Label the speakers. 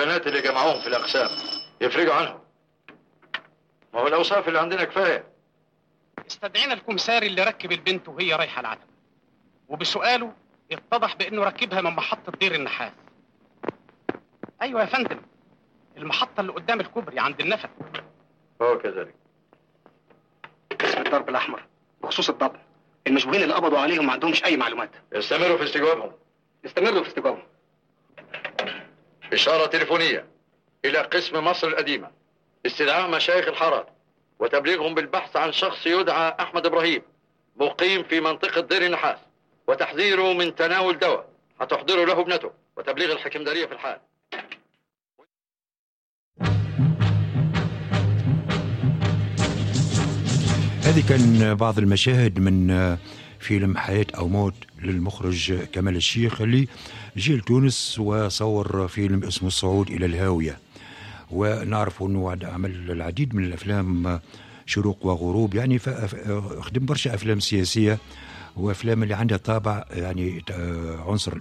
Speaker 1: البنات اللي جمعوهم في الأقسام يفرجوا عنهم ما هو الأوصاف اللي عندنا كفاية
Speaker 2: استدعينا الكمساري اللي ركب البنت وهي رايحه العتبه وبسؤاله اتضح بانه ركبها من محطه دير النحاس ايوه يا فندم المحطه اللي قدام الكوبري عند النفق
Speaker 1: هو كذلك
Speaker 3: اسم الضرب الاحمر بخصوص الضبط المشبوهين اللي قبضوا عليهم ما عندهمش اي معلومات
Speaker 1: استمروا في استجوابهم
Speaker 3: استمروا في استجوابهم
Speaker 1: إشارة تليفونية إلى قسم مصر القديمة استدعاء مشايخ الحارات وتبليغهم بالبحث عن شخص يدعى أحمد إبراهيم مقيم في منطقة دير النحاس وتحذيره من تناول دواء هتحضره له ابنته وتبليغ الحكمدارية في الحال
Speaker 4: هذه كان بعض المشاهد من فيلم حياة أو موت للمخرج كمال الشيخ اللي جي لتونس وصور فيلم اسمه الصعود إلى الهاوية ونعرف أنه عمل العديد من الأفلام شروق وغروب يعني خدم برشا أفلام سياسية وأفلام اللي عندها طابع يعني عنصر